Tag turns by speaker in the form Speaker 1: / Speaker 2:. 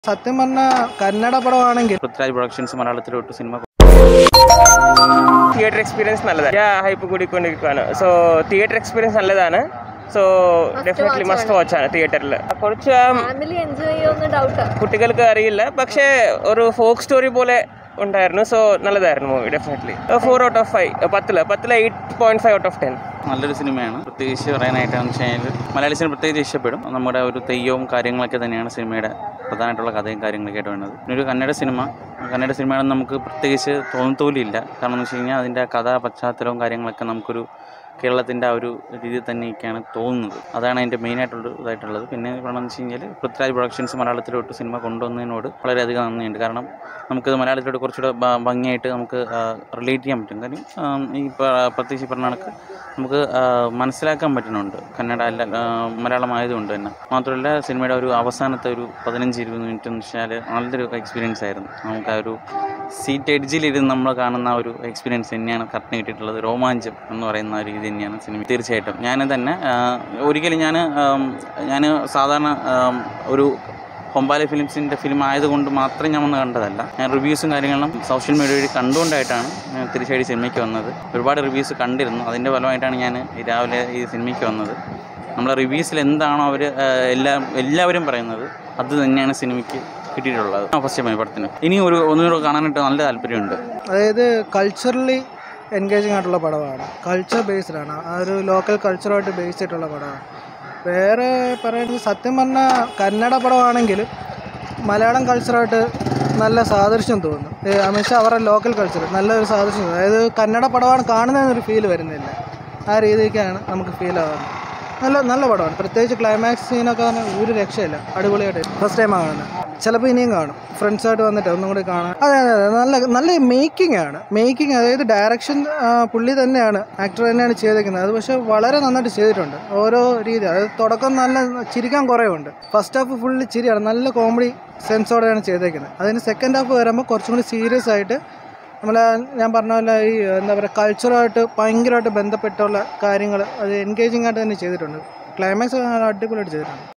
Speaker 1: സത്യം പറഞ്ഞ കന്നഡ പടമാണെങ്കിൽ
Speaker 2: പൃഥ്വിരാജ് പ്രൊഡക്ഷൻസ് മലയാളത്തിലോട്ട് സിനിമ
Speaker 3: തിയേറ്റർ എക്സ്പീരിയൻസ് നല്ലതാണ് ഞാൻ ഹൈപ്പ് കൂടിക്കൊണ്ടിരിക്കുകയാണ് സോ തിയേറ്റർ എക്സ്പീരിയൻസ് നല്ലതാണ് സോ ഡെഫിനറ്റ്ലി മസ്റ്റ് വാച്ച് ആണ് തിയേറ്ററിൽ കുറച്ച്
Speaker 4: ഫാമിലി എൻജോയ് ചെയ്യുന്ന ഡൗട്ട്
Speaker 3: കുട്ടികൾക്ക് അറിയില്ല പക്ഷേ ഒരു ഫോക്ക് സ്റ്റോറി പോലെ ഉണ്ടായിരുന്നു സോ നല്ലതായിരുന്നു movie definitely four out of five പത്തില് പത്തില് eight point five out of ten
Speaker 2: നല്ലൊരു സിനിമയാണ് പ്രത്യേകിച്ച് പറയാനായിട്ടാണെന്ന് വെച്ച് കഴിഞ്ഞാൽ മലയാളി സിനിമ പ്രത്യേകിച്ച് ഇഷ്ടപ്പെടും നമ്മുടെ ഒരു തെയ്യവും കാര്യങ്ങളൊക്കെ തന്നെയാണ് സിനിമയുടെ പ്രധാനമായിട്ടുള്ള കഥയും കാര്യങ്ങളൊക്കെ ആയിട്ട് വേണ്ടത് പിന്നെ ഒരു കന്നഡ സിനിമ കന്നഡ സിനിമയാണെന്ന് നമുക്ക് പ്രത്യേകിച്ച് തോന്നത്തോലില്ല കാരണം എന്ന് വെച്ച് കഴിഞ്ഞാൽ അതിൻ്റെ കഥാ പശ്ചാത്തലവും കാര്യങ്ങളൊക്കെ നമുക്കൊരു കേരളത്തിൻ്റെ ആ ഒരു രീതിയിൽ തന്നെയൊക്കെയാണ് തോന്നുന്നത് അതാണ് അതിൻ്റെ മെയിനായിട്ടുള്ള ഇതായിട്ടുള്ളത് പിന്നെ പറയണമെന്ന് വെച്ച് കഴിഞ്ഞാൽ പൃഥ്വിരാജ് പ്രൊഡക്ഷൻസ് മലയാളത്തിലോട്ട് സിനിമ കൊണ്ടുവന്നതിനോട് വളരെയധികം നന്ദിയുണ്ട് കാരണം നമുക്കത് മലയാളത്തിലോട്ട് കുറച്ചുകൂടെ ഭ- ഭംഗിയായിട്ട് നമുക്ക് റിലേറ്റ് ചെയ്യാൻ പറ്റും കാര്യം ആം, ഈ പ- പ്രത്യേകിച്ച് ഈ പറഞ്ഞ കണക്ക് നമുക്ക് ആ, മനസ്സിലാക്കാൻ പറ്റുന്നുണ്ട് കന്നഡ അല്ല ആ, മലയാളം ആയതുകൊണ്ട് തന്നെ മാത്രമല്ല സിനിമയുടെ ഒരു അവസാനത്തെ ഒരു പതിനഞ്ച് ഇരുപത് മിനിറ്റ് എന്ന് വെച്ചാൽ നല്ലൊരു എക്സ്പീരിയൻസ് ആയിരുന്നു നമുക്ക് ആ ഒരു സീറ്റ് എഡ്ജിലിരുന്ന് നമ്മൾ കാണുന്ന ആ ഒരു എക്സ്പീരിയൻസ് തന്നെയാണ് കറക്റ്റ് കിട്ടിയിട്ടുള്ളത് രോമാഞ്ചം എന്ന് പറയുന്ന ആ രീതി തന്നെയാണ് സിനിമ തീർച്ചയായിട്ടും ഞാൻ തന്നെ ആ, ഒരിക്കലും ഞാൻ ഞാൻ സാധാരണ ആം, ഒരു ഹൊമ്പാലെ ഫിലിംസിൻ്റെ ഫിലിം ആയതുകൊണ്ട് മാത്രം ഞാൻ വന്ന് കണ്ടതല്ല ഞാൻ റിവ്യൂസും കാര്യങ്ങളും സോഷ്യൽ മീഡിയ വഴി കണ്ടുകൊണ്ടായിട്ടാണ് ഞാൻ തീർച്ചയായിട്ടും സിനിമയ്ക്ക് വന്നത് ഒരുപാട് റിവ്യൂസ് കണ്ടിരുന്നു അതിൻ്റെ ഫലമായിട്ടാണ് ഞാൻ ഈ രാവിലെ ഈ സിനിമയ്ക്ക് വന്നത് നമ്മളെ റിവ്യൂസിൽ എന്താണോ അവർ എല്ലാം എല്ലാവരും പറയുന്നത് അത് തന്നെയാണ് സിനിമയ്ക്ക് കിട്ടിയിട്ടുള്ളത് ഫസ്റ്റ് ടൈം പടത്തിന് ഇനി ഒരു ഒന്നുകൂടെ കാണാനായിട്ട് നല്ല താല്പര്യമുണ്ട്
Speaker 1: അതായത് കൾച്ചറലി എൻഗേജിങ് ആയിട്ടുള്ള പടമാണ് കൾച്ചർ ബേസ്ഡ് ആണ് ആ ഒരു ലോക്കൽ കൾച്ചറുമായിട്ട് ബേസ് ചെയ്തിട്ടുള്ള പടമാണ് വേറെ പറയുന്നത് സത്യം പറഞ്ഞാൽ കന്നഡ പടമാണെങ്കിലും മലയാളം കൾച്ചറായിട്ട് നല്ല സാദൃശ്യം തോന്നുന്നു അമിത്ഷാ അവരുടെ ലോക്കൽ കൾച്ചർ നല്ലൊരു സാദൃശ്യം തോന്നുന്നു അതായത് കന്നഡ പടമാണ് കാണുന്നതെന്നൊരു ഫീൽ വരുന്നില്ല ആ രീതിക്കാണ് നമുക്ക് ഫീൽ ആവുന്നത് നല്ല നല്ല പടമാണ് പ്രത്യേകിച്ച് ക്ലൈമാക്സ് സീനൊക്കെ പറഞ്ഞാൽ ഒരു രക്ഷയില്ല അടിപൊളിയായിട്ട് ഫസ്റ്റ് ടൈമാണ് കാണുന്നത് ചിലപ്പോൾ ഇനിയും കാണും ഫ്രണ്ട്സായിട്ട് വന്നിട്ട് ഒന്നും കൂടി കാണാൻ അതെ അതെ അതെ നല്ല നല്ല മേക്കിംഗ് ആണ് മേക്കിംഗ് അതായത് ഡയറക്ഷൻ പുള്ളി തന്നെയാണ് ആക്ടർ തന്നെയാണ് ചെയ്തേക്കുന്നത് അത് പക്ഷേ വളരെ നന്നായിട്ട് ചെയ്തിട്ടുണ്ട് ഓരോ രീതി അതായത് തുടക്കം നല്ല ചിരിക്കാൻ കുറേ ഉണ്ട് ഫസ്റ്റ് ഹാഫ് ഫുള്ളി ചിരിയാണ് നല്ല കോമഡി സെൻസോടെയാണ് ചെയ്തേക്കുന്നത് അതിന് സെക്കൻഡ് ഹാഫ് വരുമ്പോൾ കുറച്ചും കൂടി സീരിയസ് ആയിട്ട് നമ്മളെ ഞാൻ പറഞ്ഞ പോലെ ഈ എന്താ പറയുക കൾച്ചറായിട്ട് ഭയങ്കരമായിട്ട് ബന്ധപ്പെട്ടുള്ള കാര്യങ്ങൾ അത് എൻഗേജിങ് ആയിട്ട് തന്നെ ചെയ്തിട്ടുണ്ട് ക്ലൈമാക്സ് അടിപൊളിയായിട്ട് ചെയ്തിട്ടുണ്ട്